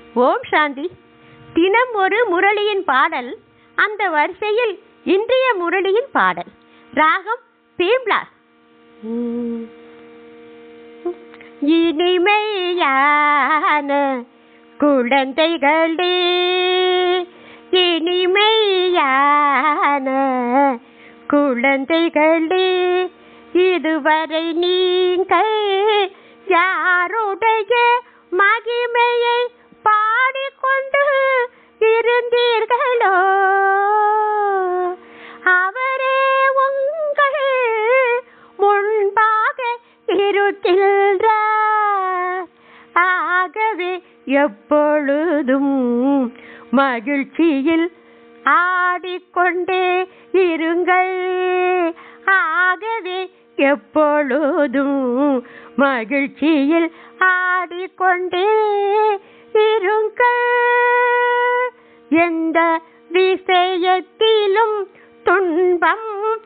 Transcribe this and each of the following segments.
ஓம் சாந்தி தினம் ஒரு முரளியின் பாடல் அந்த வரிசையில் இன்றைய முரளியின் பாடல் ராகம் பீம்லா இனிமையான குழந்தைகளே இனிமையான குழந்தைகளே இதுவரை நீங்கள் யாருடைய மகிமையை பாடிக்கொண்டு இருந்தீர்களோ அவரே உங்கள் முன்பாக இருக்கின்றார் ஆகவே எப்பொழுதும் மகிழ்ச்சியில் ஆடிக்கொண்டே இருங்கள் ஆகவே எப்பொழுதும் மகிழ்ச்சியில் ஆடிக்கொண்டே இருங்கள் எந்த விஷயத்திலும் துன்பம்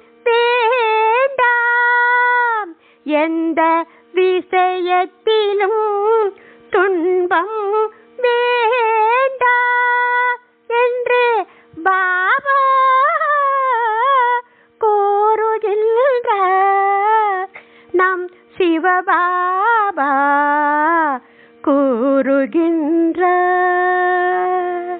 வேண்டாம் எந்த விஷயத்திலும் துன்பம் வேண்டாம் என்று பாபா கூறுகின்றார் நம் சிவபாபா கூறுகின்றார்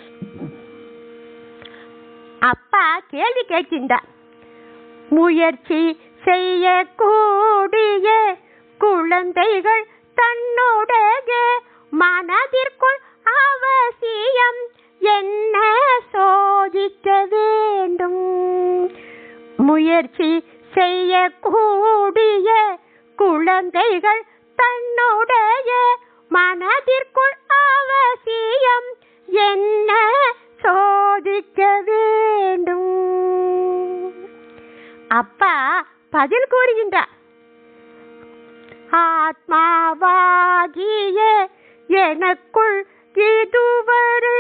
அப்பா கேள்வி கேட்கின்றார் முயற்சி செய்யக்கூடிய குழந்தைகள் தன்னுடைய மனதிற்குள் அவசியம் என்ன சோதிக்க வேண்டும் முயற்சி செய்யக்கூடிய குழந்தைகள் தன்னுடைய மனதிற்குள் அவசியம் என்ன சோதிக்க வேண்டும் அப்பா பதில் கூறுகின்றார் ஆத்மாவாகிய எனக்குள் இதுவரை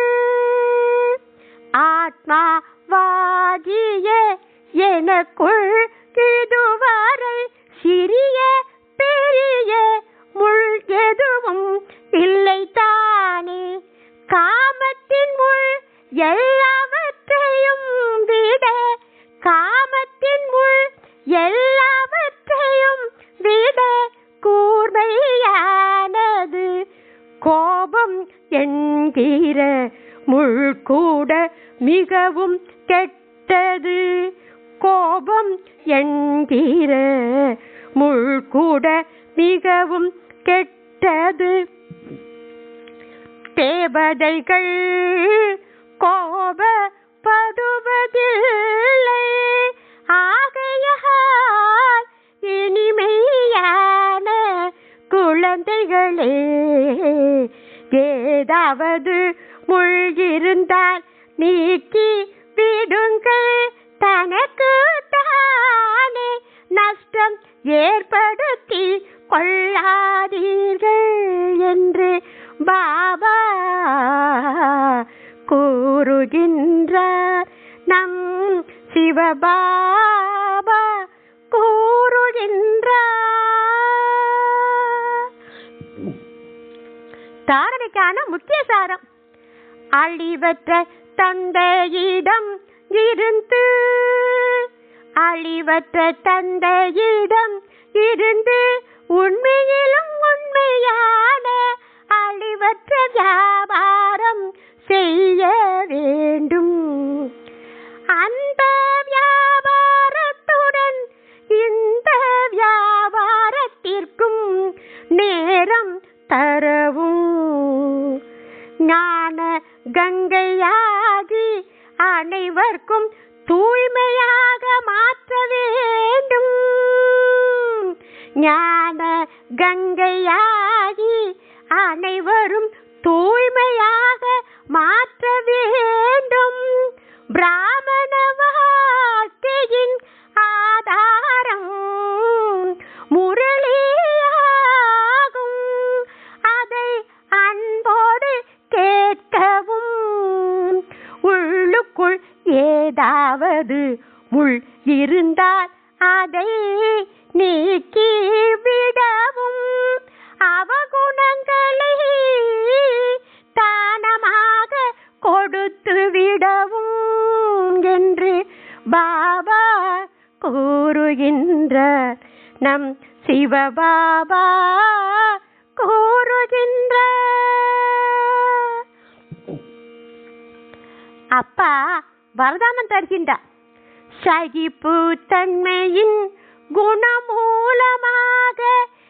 ஆத்மாவாகிய எனக்குள் இதுவரை சிறிய பெரிய முள் எதுவும் இல்லை தானே காமத்தின் முள் எல்லாவற்றையும் விட காமத்தின் முள் எல்லாவற்றையும் விட கூர்மையானது கோபம் என்கிற முள் கூட மிகவும் கெட்டது கோபம் என்கிற முள் கூட மிகவும் கெட்டது தேவதைகள் கோபப்படுவதில்லை ஆகையால் இனிமையான குழந்தைகளே ஏதாவது முள் இருந்தால் நீக்கி விடுங்கள் தனக்கு தானே நஷ்டம் ஏற்படுத்தி கொள்ளாதீர்கள் என்று பாபா கூறுகின்றார் நம் சிவபாபா கூறுகின்றார் தாரணைக்கான முக்கிய சாரம் அழிவற்ற தந்தையிடம் இருந்து அழிவற்ற தந்தையிடம் இருந்து உண்மையிலும் உண்மையான அழிவற்ற வியாபாரம் செய்ய வேண்டும் அந்த வியாபாரத்துடன் இந்த வியாபாரத்திற்கும் நேரம் தரவும் ஞான கங்கையாகி அனைவருக்கும் தூய்மையாக மாற்ற வேண்டும் ஞான கங்கையாகி அனைவரும் தூய்மையாக மாற்ற வேண்டும் பிராமண வாழ்க்கையின் ஆதாரம் முரளியாகும் அதை அன்போடு கேட்கவும் உள்ளுக்குள் ஏதாவது முள் இருந்தால் அதை நீக்கி விடவும் அவகுணங்களை தா கூறுகின்றார் நம் சிவபாபா கூறுகின்றார் அப்பா வரதானம் தருகின்றார் சகிப்பு தன்மையின் குணமூலமாக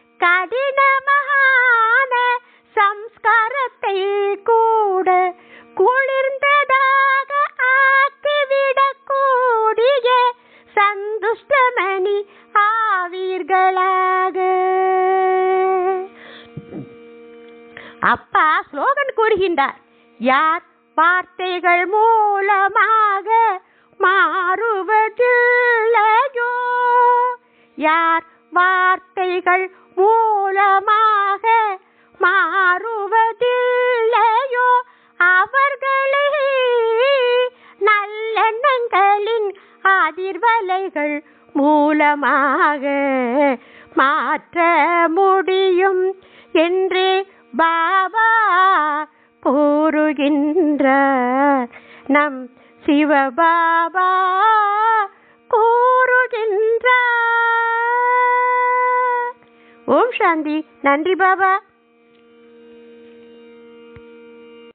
கடினமான சம்ஸ்காரத்தை கூட குளிர்ந்ததாக ஆக்கிவிடக்கூடிய சந்துஷ்டமணி ஆவீர்களாக அப்பா ஸ்லோகன் கூறுகின்றார் யார் வார்த்தைகள் மூலமாக மாறுவதில்லையோ யார் வார்த்தைகள் மூலமாக மாறுவதில்லையோ அவர்களை நல்லெண்ணங்களின் அதிர்வலைகள் மூலமாக மாற்ற முடியும் என்று பாபா கூறுகின்றார் நம் சிவபாபா கூறுகின்றார் ஓம் சாந்தி நன்றி பாபா